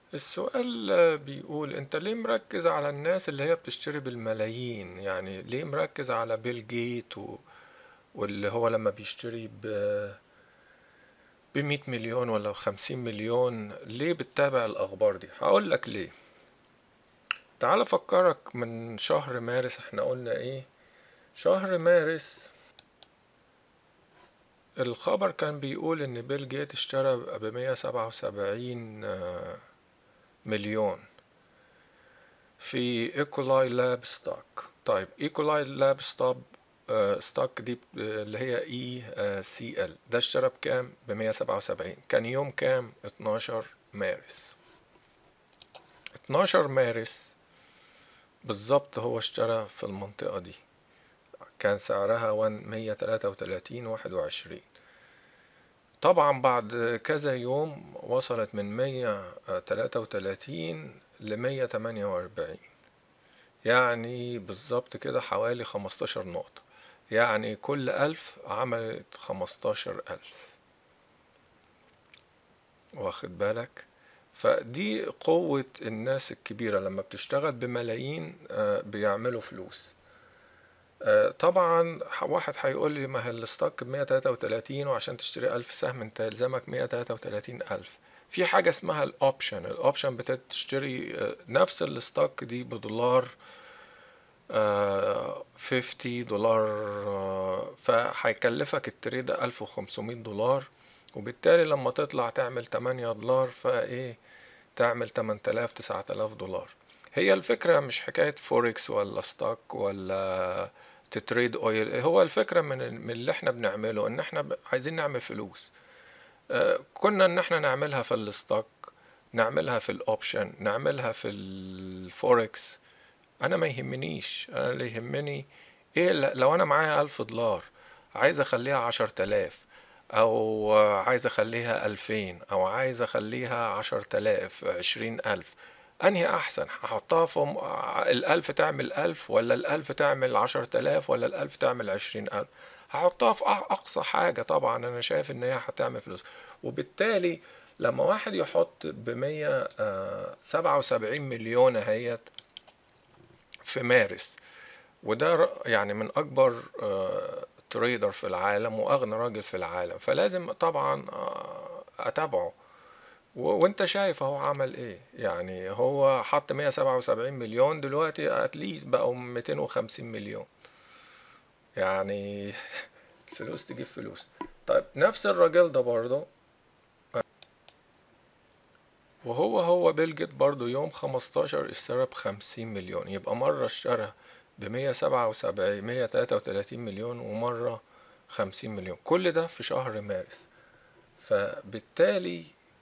السؤال بيقول انت ليه مركز على الناس اللي هي بتشتري بالملايين يعني ليه مركز على بيل جيت و... واللي هو لما بيشتري ب بمية مليون ولا خمسين مليون ليه بتتابع الأخبار دي هقول لك ليه تعال أفكرك من شهر مارس احنا قلنا ايه شهر مارس الخبر كان بيقول ان بيل جيت اشترى بمية سبعة وسبعين مليون في ايكولاي لاب ستوك طيب ايكولاي لاب ستوك ستوك دي اللي هي اي سي ال ده اشترى بكام ب 177 كان يوم كام 12 مارس 12 مارس بالظبط هو اشترى في المنطقة دي كان سعرها 133 21 طبعا بعد كذا يوم وصلت من 133 ل 148 يعني بالظبط كده حوالي 15 نقطة يعني كل ألف عملت خمستاشر ألف واخد بالك فدي قوة الناس الكبيرة لما بتشتغل بملايين بيعملوا فلوس طبعا واحد هيقول لي ما هي الستوك ب 133 وعشان تشتري ألف سهم انت يلزمك 133 ألف في حاجة اسمها الأوبشن الأوبشن بتشتري نفس الستوك دي بدولار فيفتي دولار فهيكلفك التريد ألف وخمسمية دولار وبالتالي لما تطلع تعمل تمانية دولار فايه تعمل تمن تلاف تسعة تلاف دولار هي الفكرة مش حكاية فوركس ولا ستوك ولا تتريد اويل هو الفكرة من, من اللي احنا بنعمله ان احنا عايزين نعمل فلوس كنا ان احنا نعملها في الستوك نعملها في الاوبشن نعملها في الفوركس انا ما يهمنيش انا اللي يهمني ايه لو انا معايا الف دولار عايز اخليها عشر تلاف او عايز اخليها الفين او عايز اخليها عشر تلاف عشرين الف انهي احسن هحطها في الالف تعمل الف ولا الالف تعمل عشر تلاف ولا الالف تعمل عشرين الف هحطها في اقصى حاجة طبعا انا شايف ان هي هتعمل فلوس وبالتالي لما واحد يحط بمية سبعة وسبعين مليون اهيت في مارس وده يعني من اكبر تريدر في العالم واغنى راجل في العالم فلازم طبعا اتابعه وانت شايف هو عمل ايه يعني هو حط 177 مليون دلوقتي اتليست بقوا 250 مليون يعني فلوس تجيب فلوس طيب نفس الراجل ده برضه وهو هو بيل جيت برضه يوم 15 اشترى بخمسين مليون يبقى مرة اشترى بمية سبعة وسبعين مية تلاتة وتلاتين مليون ومرة خمسين مليون كل ده في شهر مارس فبالتالي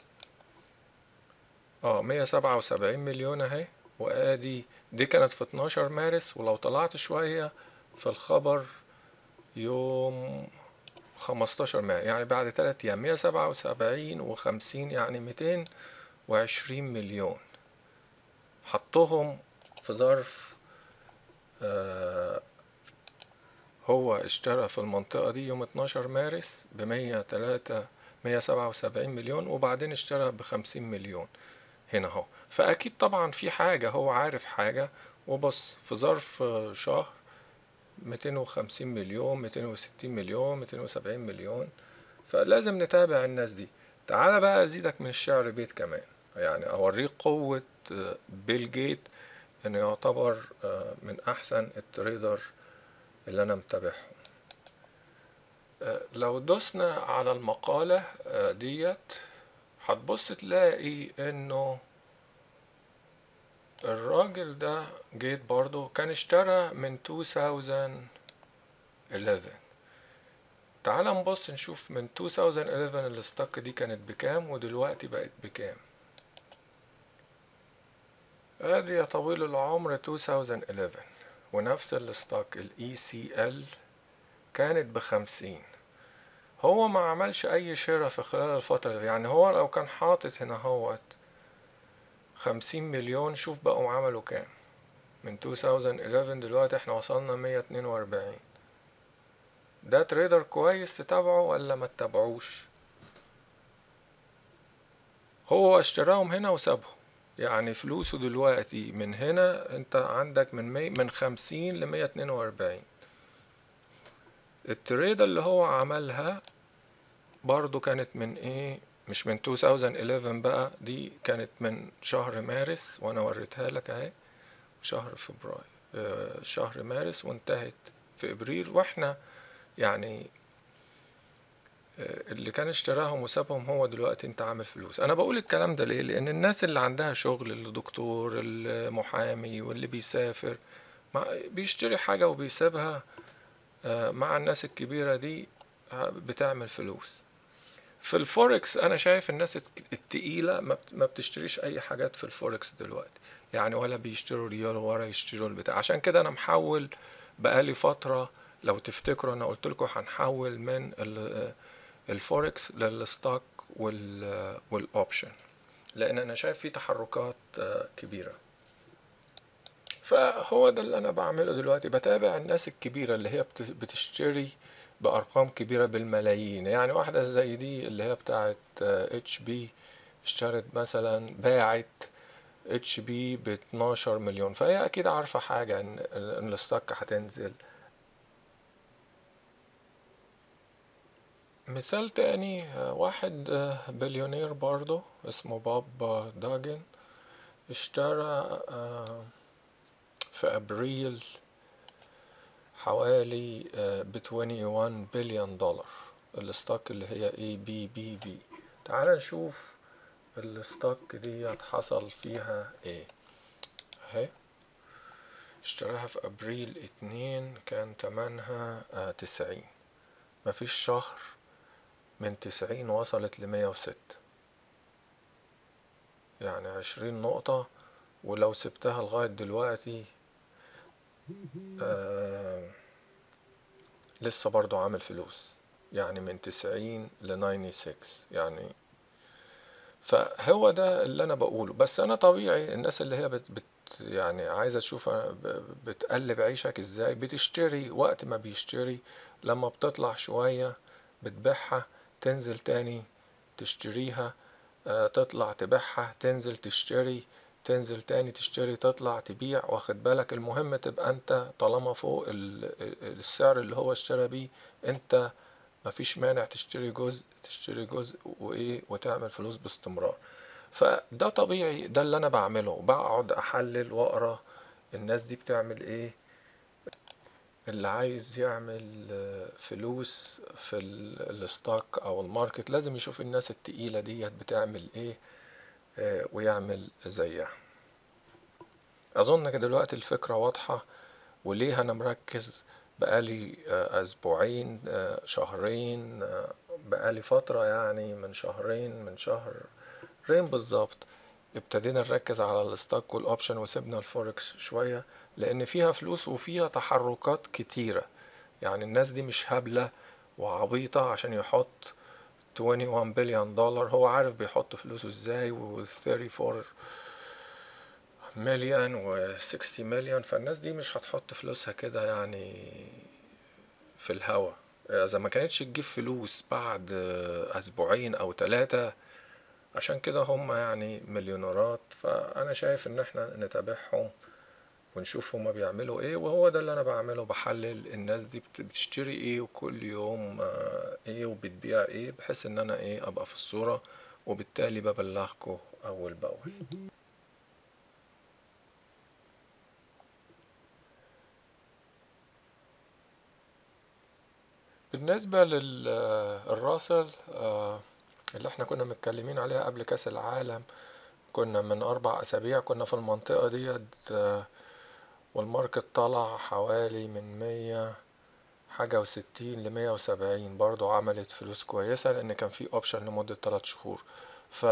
اه مية سبعة وسبعين مليون اهي وادي دي كانت في اتناشر مارس ولو طلعت شوية في الخبر يوم خمستاشر مارس يعني بعد تلات ايام مية سبعة وسبعين وخمسين يعني ميتين وعشرين مليون حطهم في ظرف آه هو اشترى في المنطقة دي يوم 12 مارس بمية تلاتة مية سبعة وسبعين مليون وبعدين اشترى بخمسين مليون هنا اهو فأكيد طبعا في حاجة هو عارف حاجة وبص في ظرف شهر ميتين وخمسين مليون ميتين وستين مليون ميتين وسبعين مليون فلازم نتابع الناس دي تعالى بقى أزيدك من الشعر بيت كمان يعني أوريك قوة بيل جيت إنه يعتبر من أحسن التريدر اللي أنا متابعهم لو دوسنا على المقالة ديت هتبص تلاقي إنه الراجل ده جيت برضو كان اشترى من 2011 تعال نبص نشوف من 2011 الستوك دي كانت بكام ودلوقتي بقت بكام ادي يا طويل العمر 2011 ونفس الستوك الاي سي ال كانت بخمسين هو ما عملش اي شراء في خلال الفترة دي يعني هو لو كان حاطط هنا هوت خمسين مليون شوف بقوا عملوا كام من 2011 دلوقتي احنا وصلنا مية اتنين واربعين ده تريدر كويس تتابعه ولا ما تتابعوش هو اشتراهم هنا وسابهم يعني فلوسه دلوقتي من هنا انت عندك من مي من خمسين لمية اتنين واربعين التريد اللي هو عملها برضو كانت من ايه مش من 2011 بقى دي كانت من شهر مارس وانا وريتها لك اهي شهر فبراير آه، شهر مارس وانتهت في ابريل واحنا يعني آه، اللي كان اشتراهم وسابهم هو دلوقتي انت عامل فلوس انا بقول الكلام ده ليه لان الناس اللي عندها شغل الدكتور المحامي واللي بيسافر مع بيشتري حاجة وبيسيبها آه، مع الناس الكبيرة دي آه، بتعمل فلوس في الفوركس انا شايف الناس الت- التقيلة ما بت- ما بتشتريش اي حاجات في الفوركس دلوقتي يعني ولا بيشتروا ريال ولا يشتروا البتاع عشان كده انا محول بقالي فترة لو تفتكروا انا قلت لكم هنحول من ال- الفوركس للستوك وال والاوبشن لان انا شايف في تحركات آه، كبيرة فهو ده اللي انا بعمله دلوقتي بتابع الناس الكبيرة اللي هي بت- بتشتري بارقام كبيرة بالملايين يعني واحدة زي دي اللي هي بتاعت اتش بي اشترت مثلا باعت اتش بي ب 12 مليون فهي اكيد عارفة حاجة ان ان الستوك هتنزل مثال تاني آه، واحد آه، بليونير برضه اسمه بوب آه، داجن اشترى آه، في ابريل حوالي ب 21 بليون دولار الستوك اللي هي اي بي بي بي تعال نشوف الستوك دي حصل فيها ايه اهي اشتراها في ابريل اتنين كان تمنها آه، تسعين مفيش شهر من تسعين وصلت لمية وستة يعني عشرين نقطة ولو سبتها لغاية دلوقتي آه لسه برضو عامل فلوس يعني من تسعين لنايني سكس يعني فهو ده اللي انا بقوله بس انا طبيعي الناس اللي هي بت, بت يعني عايزه تشوف أنا ب- بتقلب عيشك ازاي بتشتري وقت ما بيشتري لما بتطلع شويه بتبيعها تنزل تاني تشتريها آه، تطلع تبيعها تنزل تشتري تنزل تاني تشتري تطلع تبيع واخد بالك المهم تبقى انت طالما فوق ال- ال- السعر اللي هو اشترى بيه انت مفيش مانع تشتري جزء تشتري جزء وايه وتعمل فلوس باستمرار فده طبيعي ده اللي انا بعمله بقعد احلل واقرا الناس دي بتعمل ايه اللي عايز يعمل آه، فلوس في ال- الستوك او الماركت لازم يشوف الناس التقيلة ديت بتعمل ايه آه، ويعمل زيها اظن كده دلوقتي الفكرة واضحة وليه انا مركز بقالي آه، اسبوعين آه، شهرين آه، بقالي فترة يعني من شهرين من شهرين بالظبط ابتدينا نركز على الستوك والاوبشن وسيبنا الفوركس شوية لان فيها فلوس وفيها تحركات كتيرة يعني الناس دي مش هبلة وعبيطة عشان يحط 21 بليون دولار هو عارف بيحط فلوسه ازاي و 34 مليون و 60 مليون فالناس دي مش هتحط فلوسها كده يعني في الهوا اذا ما كانتش تجيب فلوس بعد اسبوعين او ثلاثة عشان كده هم يعني مليونيرات فانا شايف ان احنا نتابعهم ونشوف هما بيعملوا ايه وهو ده اللي انا بعمله بحلل الناس دي بت- بتشتري ايه وكل يوم آه، ايه وبتبيع ايه بحيث ان انا ايه ابقى في الصورة وبالتالي ببلغكم اول باول بالنسبة للراسل اللي احنا كنا متكلمين عليها قبل كأس العالم كنا من أربع أسابيع كنا في المنطقة ديت آه، والماركت طلع حوالي من مية حاجة وستين لمية وسبعين برضو عملت فلوس كويسة لأن كان في أوبشن لمدة تلات شهور ف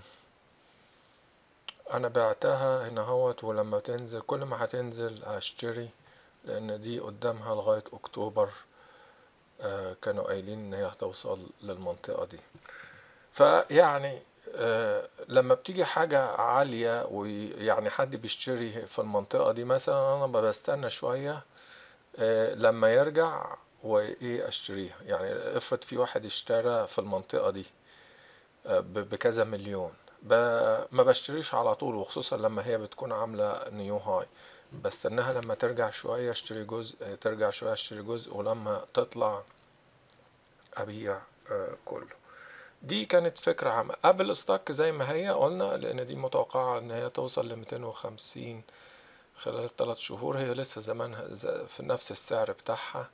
أنا بعتها هنا هوت ولما تنزل كل ما هتنزل هشتري لأن دي قدامها لغاية أكتوبر آه، كانوا قايلين إن هي هتوصل للمنطقة دي فيعني آه، لما بتيجي حاجة عالية ويعني حد بيشتري في المنطقة دي مثلا أنا بستنى شوية آه، لما يرجع وإيه أشتريها يعني افرض في واحد اشترى في المنطقة دي آه، ب- بكذا مليون ب... ما بشتريش على طول وخصوصا لما هي بتكون عاملة نيو هاي بستناها لما ترجع شوية اشتري جزء ترجع شوية اشتري جزء ولما تطلع ابيع آه، كله دي كانت فكرة عامة قبل ستاك زي ما هي قلنا لان دي متوقعة ان هي توصل لميتين وخمسين خلال الثلاث شهور هي لسه زمانها ز- في نفس السعر بتاعها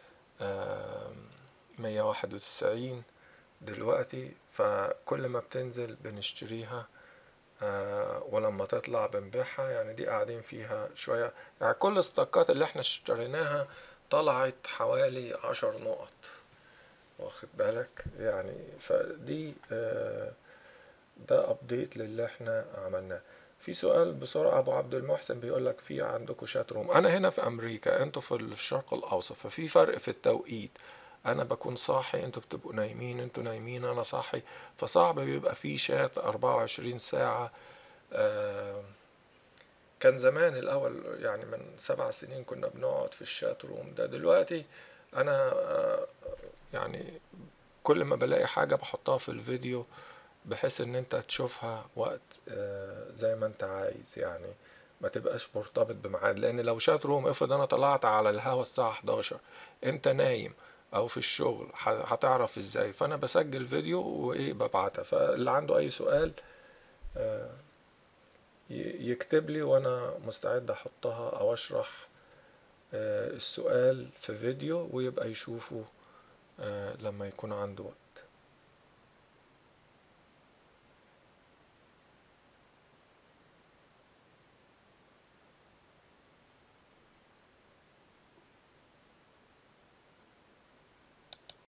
مية واحد وتسعين دلوقتي فكل ما بتنزل بنشتريها آه، ولما تطلع بنبيعها يعني دي قاعدين فيها شوية يعني كل الستاكات اللي احنا اشتريناها طلعت حوالي عشر نقط واخد بالك يعني فدي آه، ده ابديت للي احنا عملناه في سؤال بسرعة ابو عبد المحسن بيقول لك في عندكم شات روم انا هنا في امريكا انتوا في الشرق الاوسط ففي فرق في التوقيت انا بكون صاحي انتوا بتبقوا نايمين انتوا نايمين انا صاحي فصعب بيبقى في شات 24 ساعة آه، كان زمان الاول يعني من سبع سنين كنا بنقعد في الشات روم ده دلوقتي انا آه، يعني كل ما بلاقي حاجة بحطها في الفيديو بحيث ان انت تشوفها وقت آه، زي ما انت عايز يعني ما تبقاش مرتبط بميعاد لان لو شات روم افرض انا طلعت على الهوا الساعة 11 انت نايم او في الشغل ه- هتعرف ازاي فانا بسجل فيديو وايه ببعتها فاللي عنده اي سؤال آه، ي- يكتب لي وانا مستعد احطها او اشرح آه، السؤال في فيديو ويبقى يشوفه آه، لما يكون عنده وقت